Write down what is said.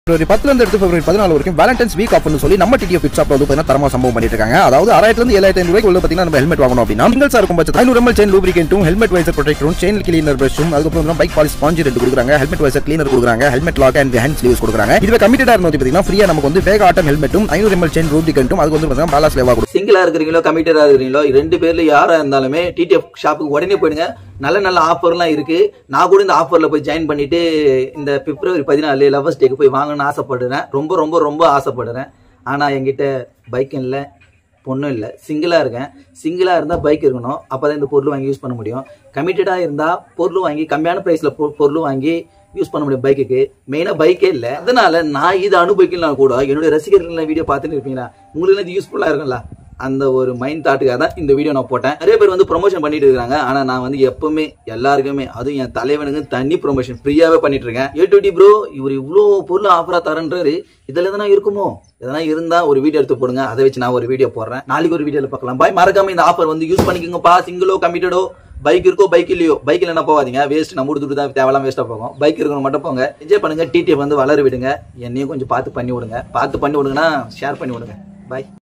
பிப்ரவரி பத்துல இருந்து எடுத்து பிப்ரவரி பதினாலு வரைக்கும் வேலண்டைன்ஸ் வீக் ஆஃப்னு சொல்லி நம்ம டிடிஎஃப் பிட் ஷாப்ல வந்து பார்த்தீங்கன்னா தரமா சம்பவம் பண்ணிட்டு இருக்காங்க அதாவது ஆறாயிரத்துல இருந்து ஏழாயிரத்தி ஐநூறு ரூபாய்க்கு உள்ள பார்த்தீங்கன்னா நம்ம ஹெல்மெட் வாங்கணும் அப்படின்னா சிங்கிள்ஸா இருக்கும் பட்சத்தில் ஐநூறு எம்எல் செயின் லூப்ரிகேட்டும் ஹெல்மெட் வைசர் ப்ரொடெக்டரும் செயின் கிளீனர் பிரஷும் அதுக்கப்புறம் பைக் பாலிஷ் ஸ்பாஞ்சு ரெண்டு கொடுக்குறாங்க ஹெல்மெட் வைசர் கிளீனர் கொடுக்குறாங்க helmet lock and hand sleeves கொடுக்குறாங்க இதுவே கமிட்டடா இருந்து பார்த்தீங்கன்னா ஃப்ரீயா நமக்கு வந்து வேக ஆட்டம் ஹெல்மெட்டும் ஐநூறு எம்எல் செயின் லூப்ரிகேட்டும் அதுக்கு வந்து பார்த்தீங்கன்னா பாலாஸ் லேவா கொடுக்கும் சிங்கிளா இருக்கிறீங்களோ கமிட்டடா இருக்கிறீங்களோ ரெண்டு பேர்ல யாரா இருந்தாலுமே டிடிஎஃப் ஷாப்புக்கு உடனே போயிடுங்க நல்ல நல்ல ஆஃபர்லாம் இருக்கு நான் கூட இந்த ஆஃபர்ல போய் ஜாயின் பண்ணிட்டு இந்த பிப்ரவரி பதினாலு லவர்ஸ் டேக்கு போய் வாங்கணும்னு ஆசைப்படுறேன் ரொம்ப ரொம்ப ரொம்ப ஆசைப்படுறேன் ஆனா என்கிட்ட பைக் இல்லை பொண்ணும் இல்லை சிங்கிளா இருக்கேன் சிங்கிளா இருந்தா பைக் இருக்கணும் அப்பதான் இந்த பொருள் வாங்கி யூஸ் பண்ண முடியும் கமிட்டடா இருந்தா பொருள் வாங்கி கம்மியான பிரைஸ்ல பொருள் வாங்கி யூஸ் பண்ண முடியும் பைக்குக்கு மெயினா பைக்கே இல்லை அதனால நான் இதை அனுபவிக்கலாம் கூட என்னுடைய ரசிகர்கள் வீடியோ பார்த்துட்டு இருப்பீங்களா உங்களுக்கு இது யூஸ்ஃபுல்லா இருக்கும்ல அந்த ஒரு மைண்ட் தாட்டுக்காக தான் இந்த வீடியோ நான் போட்டேன் நிறைய பேர் வந்து ப்ரொமோஷன் பண்ணிட்டு இருக்காங்க ஆனா நான் வந்து எப்பவுமே எல்லாருக்குமே அதுவும் என் தலைவனுக்கு தனி ப்ரொமோஷன் ஃப்ரீயாவே பண்ணிட்டு இருக்கேன் ஏ டி ப்ரோ இவர் இவ்வளோ பொருள் ஆஃபரா தரன்றாரு இதுல எதனா இருக்குமோ எதனா இருந்தா ஒரு வீடியோ எடுத்து போடுங்க அதை வச்சு நான் ஒரு வீடியோ போடுறேன் நாளைக்கு ஒரு வீடியோல பார்க்கலாம் பாய் மறக்காம இந்த ஆஃபர் வந்து யூஸ் பண்ணிக்கோங்கப்பா சிங்கிளோ கமிட்டடோ பைக் இருக்கோ பைக் இல்லையோ பைக் இல்லைனா போகாதீங்க வேஸ்ட் நம்ம கொடுத்துட்டு தான் தேவையில்லாம வேஸ்டா போகும் பைக் இருக்கணும் மட்டும் போங்க என்ஜாய் பண்ணுங்க டிடிஎஃப் வந்து வளர விடுங்க என்னையும் கொஞ்சம் பார்த்து பண்ணி விடுங்க பார்த்து பண்ணி விடுங்கன்னா ஷேர் பண்ணி விடுங்க பாய்